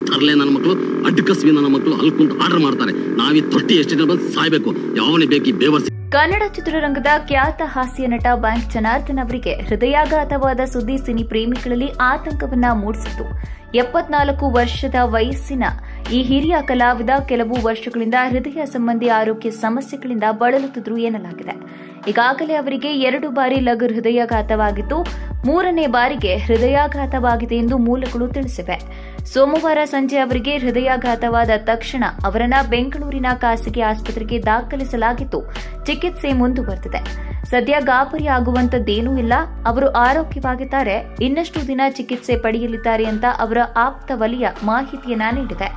ತರ್ಲೆ ನನ್ನ ಮಕ್ಕಳು ಅಡ್ಕಸ್ವಿ ನನ್ನ ಮಕ್ಕಳು ಅಲ್ಕುಂತ ಆರ್ಡರ್ ಮಾಡ್ತಾರೆ ನಾವೀ ತೊಟ್ಟಿ ಎಷ್ಟು ಜನ ಬಂದು ಸಾಯ್ಬೇಕು ಯಾವನೇ ಬೇಕು ಈ ಬೇವರ್ಸಿ ಕನ್ನಡ ಚಿತ್ರರಂಗದ ಖ್ಯಾತ ಹಾಸ್ಯ ನಟ ಬ್ಯಾಂಕ್ ಜನಾರ್ದನ್ ಅವರಿಗೆ ಹೃದಯಾಘಾತವಾದ ಸುದ್ದಿ ಸಿನಿ ಪ್ರೇಮಿಗಳಲ್ಲಿ ಆತಂಕವನ್ನ ಮೂಡಿಸಿತು ಎಪ್ಪತ್ನಾಲ್ಕು ವರ್ಷದ ವಯಸ್ಸಿನ ಈ ಹಿರಿಯ ಕಲಾವಿದ ಕೆಲವು ವರ್ಷಗಳಿಂದ ಹೃದಯ ಸಂಬಂಧಿ ಆರೋಗ್ಯ ಸಮಸ್ಯೆಗಳಿಂದ ಬಳಲುತ್ತಿದ್ರು ಎನ್ನಲಾಗಿದೆ ಈಗಾಗಲೇ ಅವರಿಗೆ ಎರಡು ಬಾರಿ ಲಘು ಹೃದಯಾಘಾತವಾಗಿದ್ದು ಮೂರನೇ ಬಾರಿಗೆ ಹೃದಯಾಘಾತವಾಗಿದೆ ಎಂದು ಮೂಲಗಳು ತಿಳಿಸಿವೆ ಸೋಮವಾರ ಸಂಜೆ ಅವರಿಗೆ ಹೃದಯಾಘಾತವಾದ ತಕ್ಷಣ ಅವರನ್ನ ಬೆಂಗಳೂರಿನ ಖಾಸಗಿ ಆಸ್ಪತ್ರೆಗೆ ದಾಖಲಿಸಲಾಗಿದ್ದು ಚಿಕಿತ್ಸೆ ಮುಂದುವರೆದಿದೆ ಸದ್ಯ ಗಾಬರಿ ಆಗುವಂತದ್ದೇನೂ ಇಲ್ಲ ಅವರು ಆರೋಗ್ಯವಾಗಿದ್ದಾರೆ ಇನ್ನಷ್ಟು ದಿನ ಚಿಕಿತ್ಸೆ ಪಡೆಯಲಿದ್ದಾರೆ ಅಂತ ಅವರ ಆಪ್ತ ವಲಯ ಮಾಹಿತಿಯನ್ನ ನೀಡಿದೆ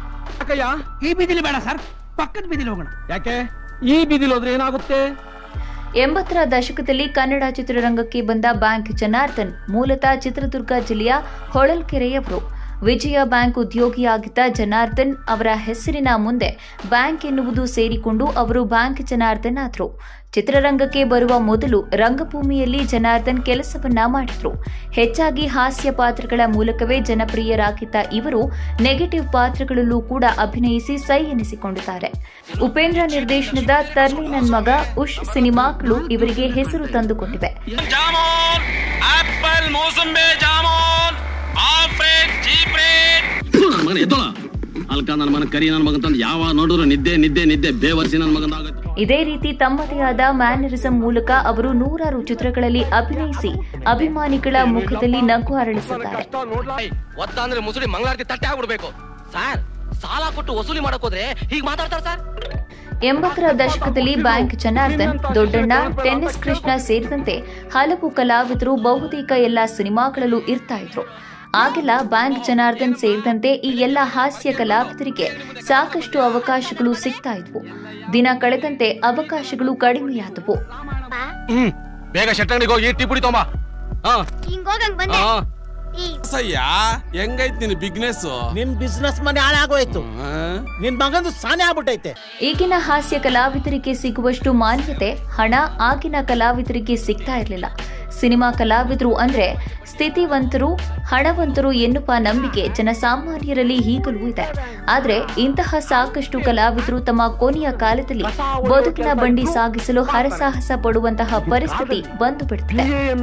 ಈ ಬೀದಿಲಿ ಬೇಡ ಸರ್ ಪಕ್ಕದ ಬೀದಿಲಿ ಹೋಗೋಣ ಯಾಕೆ ಈ ಬೀದಿಲ್ ಹೋದ್ರೆ ಏನಾಗುತ್ತೆ ಎಂಬತ್ತರ ದಶಕದಲ್ಲಿ ಕನ್ನಡ ಚಿತ್ರರಂಗಕ್ಕೆ ಬಂದ ಬ್ಯಾಂಕ್ ಜನಾರ್ದನ್ ಮೂಲತಃ ಚಿತ್ರದುರ್ಗ ಜಿಲ್ಲೆಯ ಹೊಳಲ್ಕೆರೆಯವರು ವಿಜಯ ಬ್ಯಾಂಕ್ ಉದ್ಯೋಗಿಯಾಗಿದ್ದ ಜನಾರ್ದನ್ ಅವರ ಹೆಸರಿನ ಮುಂದೆ ಬ್ಯಾಂಕ್ ಎನ್ನುವುದು ಸೇರಿಕೊಂಡು ಅವರು ಬ್ಯಾಂಕ್ ಜನಾರ್ದನ್ ಆದರು ಚಿತ್ರರಂಗಕ್ಕೆ ಬರುವ ಮೊದಲು ರಂಗಭೂಮಿಯಲ್ಲಿ ಜನಾರ್ದನ್ ಕೆಲಸವನ್ನ ಮಾಡಿದ್ರು ಹೆಚ್ಚಾಗಿ ಹಾಸ್ಯ ಪಾತ್ರಗಳ ಮೂಲಕವೇ ಜನಪ್ರಿಯರಾಗಿದ್ದ ಇವರು ನೆಗೆಟಿವ್ ಪಾತ್ರಗಳಲ್ಲೂ ಕೂಡ ಅಭಿನಯಿಸಿ ಸೈ ಎನಿಸಿಕೊಂಡಿದ್ದಾರೆ ಉಪೇಂದ್ರ ನಿರ್ದೇಶನದ ತರ್ಲಿ ನನ್ ಮಗ ಉಶ್ ಸಿನಿಮಾಗಳು ಇವರಿಗೆ ಹೆಸರು ತಂದುಕೊಟ್ಟಿವೆ jamun apple mosambi jamun half rate cheap rate ನನ್ನ ಮಗನ ಎದ್ದೋಳ ಅಲ್ಕ ನನ್ನ ಮನ ಕರಿ ನನ್ನ ಮಗನ್ ತಂದು ಯಾವ ನೋಡಿದ್ರು ನಿದ್ದೆ ನಿದ್ದೆ ನಿದ್ದೆ ಬೇವರ್ಸಿ ನನ್ನ ಮಗನ ಆಗುತ್ತೆ ಇದೇ ರೀತಿ ತಮ್ಮದೇ ಆದ ಮ್ಯಾನರಿಸಂ ಮೂಲಕ ಅವರು ನೂರಾರು ಚಿತ್ರಗಳಲ್ಲಿ ಅಭಿನಯಿಸಿ ಅಭಿಮಾನಿಗಳ ಮುಖದಲ್ಲಿ ನಗು ಅರಳಿಸಿದ್ದಾರೆ ಒತ್ತ ಅಂದ್ರೆ ಮುಸುಳಿ ಮಂಗಳಾರತಿ ತಟ್ಟೆ ಆಗ್ಬಿಡ್ಬೇಕು ಸರ್ ಸಾಲ ಕೊಟ್ಟು ವಸೂಲಿ ಮಾಡಕ್ ಹೋದ್ರೆ ಹೀಗ್ ಮಾತಾಡ್ತಾರ ಸರ್ ಎಂಬತ್ತರ ದಶಕದಲ್ಲಿ ಬ್ಯಾಂಕ್ ಜನಾರ್ದನ್ ದೊಡ್ಡಣ್ಣ ಟೆನ್ನಿಸ್ ಕೃಷ್ಣ ಸೇರಿದಂತೆ ಹಲವು ಕಲಾವಿದರು ಬಹುತೇಕ ಎಲ್ಲ ಸಿನಿಮಾಗಳಲ್ಲೂ ಇರ್ತಾ ಇದ್ರು ಆಗೆಲ್ಲ ಬ್ಯಾಂಕ್ ಜನಾರ್ದನ್ ಸೇರಿದಂತೆ ಈ ಎಲ್ಲ ಹಾಸ್ಯ ಕಲಾವಿದರಿಗೆ ಸಾಕಷ್ಟು ಅವಕಾಶಗಳು ಸಿಗ್ತಾ ಇದ್ವು ದಿನ ಕಳೆದಂತೆ ಅವಕಾಶಗಳು ಕಡಿಮೆಯಾದವು ಹ್ಮ್ ಬೇಗ ಶೆಟ್ಟಂಗಡಿಗೆ ಹೋಗಿ ಟೀ ಪುಡಿ ತೊಂಬ ಹಾ ಹಿಂಗೋಗಂಗ್ ಬಂದೆ ಹಾ ಈ ಸಯ್ಯ ಹೆಂಗೈತ್ ನಿನ್ ಬಿಗ್ನೆಸ್ ನಿನ್ ಬಿಸ್ನೆಸ್ ಮನೆ ಹಾಳಾಗೋಯ್ತು ನಿನ್ ಮಗಂದು ಸಾನೆ ಆಗ್ಬಿಟ್ಟೈತೆ ಈಗಿನ ಹಾಸ್ಯ ಕಲಾವಿದರಿಗೆ ಸಿಗುವಷ್ಟು ಮಾನ್ಯತೆ ಹಣ ಆಗಿನ ಕಲಾವಿದರಿಗೆ ಸಿಗ್ತಾ ಇರಲಿಲ್ಲ ಸಿನಿಮಾ ಕಲಾವಿದರು ಅಂದ್ರೆ ಸ್ಥಿತಿವಂತರು ಹಣವಂತರು ಎನ್ನುವ ನಂಬಿಕೆ ಜನಸಾಮಾನ್ಯರಲ್ಲಿ ಈಗಲೂ ಇದೆ ಆದ್ರೆ ಇಂತಹ ಸಾಕಷ್ಟು ಕಲಾವಿದರು ತಮ್ಮ ಕೊನೆಯ ಕಾಲದಲ್ಲಿ ಬದುಕಿನ ಬಂಡಿ ಸಾಗಿಸಲು ಹರಸಾಹಸ ಪಡುವಂತಹ ಪರಿಸ್ಥಿತಿ ಬಂದು ಬಿಡ್ತಿದೆ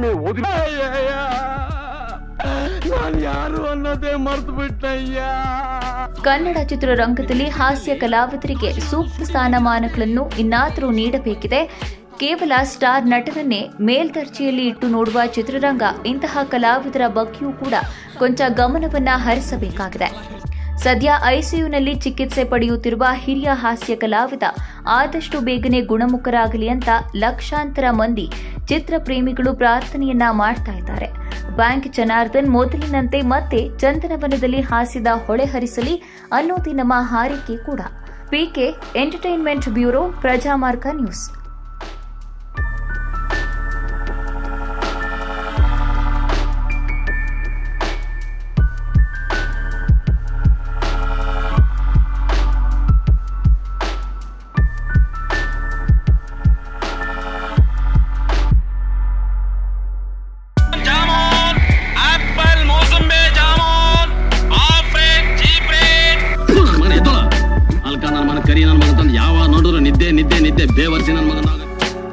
ನಾನು ಯಾರು ಅನ್ನೋದೇ ಮರ್ತು ಬಿಟ್ಟಯ್ಯ ಕನ್ನಡ ಚಿತ್ರರಂಗದಲ್ಲಿ ಹಾಸ್ಯ ಕಲಾವಿದರಿಗೆ ಸೂಕ್ತ ಸ್ಥಾನಮಾನಗಳನ್ನು ಇನ್ನಾದರೂ ನೀಡಬೇಕಿದೆ ಕೇವಲ ಸ್ಟಾರ್ ನಟರನ್ನೇ ಮೇಲ್ದರ್ಜೆಯಲ್ಲಿ ಇಟ್ಟು ನೋಡುವ ಚಿತ್ರರಂಗ ಇಂತಹ ಕಲಾವಿದರ ಬಗ್ಗೆಯೂ ಕೂಡ ಕೊಂಚ ಗಮನವನ್ನ ಹರಿಸಬೇಕಾಗಿದೆ ಸದ್ಯ ಐಸಿಯುನಲ್ಲಿ ಚಿಕಿತ್ಸೆ ಪಡೆಯುತ್ತಿರುವ ಹಿರಿಯ ಹಾಸ್ಯ ಕಲಾವಿದ ಆದಷ್ಟು ಬೇಗನೆ ಗುಣಮುಖರಾಗಲಿ ಅಂತ ಲಕ್ಷಾಂತರ ಮಂದಿ ಚಿತ್ರ ಪ್ರೇಮಿಗಳು ಪ್ರಾರ್ಥನೆಯನ್ನ ಮಾಡ್ತಾ ಇದ್ದಾರೆ ಬ್ಯಾಂಕ್ ಜನಾರ್ದನ್ ಮೊದಲಿನಂತೆ ಮತ್ತೆ ಚಂದನವನದಲ್ಲಿ ಹಾಸ್ಯದ ಹೊಳೆ ಹರಿಸಲಿ ಅನ್ನೋದೇ ನಮ್ಮ ಹಾರೈಕೆ ಕೂಡ PK entertainment bureau Prajamarga news jamun apple mosambi jamun half rate cheap rate ನನ್ನ ಮಗನ ಎದ್ದೋಳ ಅಲ್ಕ ನನ್ನ ಮನ ಕರಿ ನನ್ನ ಮಗನ್ ತಂದು ಯಾವ ನೋಡಿದ್ರು ನಿದ್ದೆ ನಿದ್ದೆ ನಿದ್ದೆ ಬೇವರ್ಸಿ ನನ್ನ ಮಗನ ಆಗುತ್ತೆ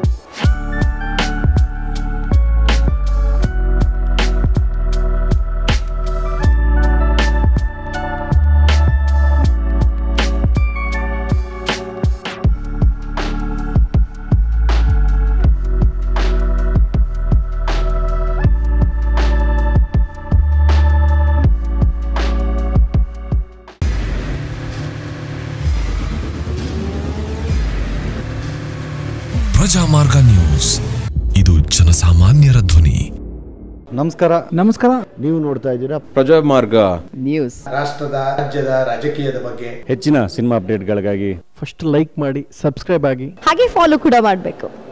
ಪ್ರಜಾಮಾರ್ಗ ನ್ಯೂಸ್ ಇದು ಜನಸಾಮಾನ್ಯರ ಧ್ವನಿ ನಮಸ್ಕಾರ ನಮಸ್ಕಾರ ನೀವು ನೋಡ್ತಾ ಇದ್ದೀರಾ ಪ್ರಜಾಮಾರ್ಗ ನ್ಯೂಸ್ ರಾಷ್ಟ್ರದ ರಾಜ್ಯದ ರಾಜಕೀಯದ ಬಗ್ಗೆ ಹೆಚ್ಚಿನ ಸಿನಿಮಾ ಅಪ್ಡೇಟ್ಗಳಿಗಾಗಿ ಫಸ್ಟ್ ಲೈಕ್ ಮಾಡಿ ಸಬ್ಸ್ಕ್ರೈಬ್ ಆಗಿ ಹಾಗೆ ಫಾಲೋ ಕೂಡ ಮಾಡ್ಬೇಕು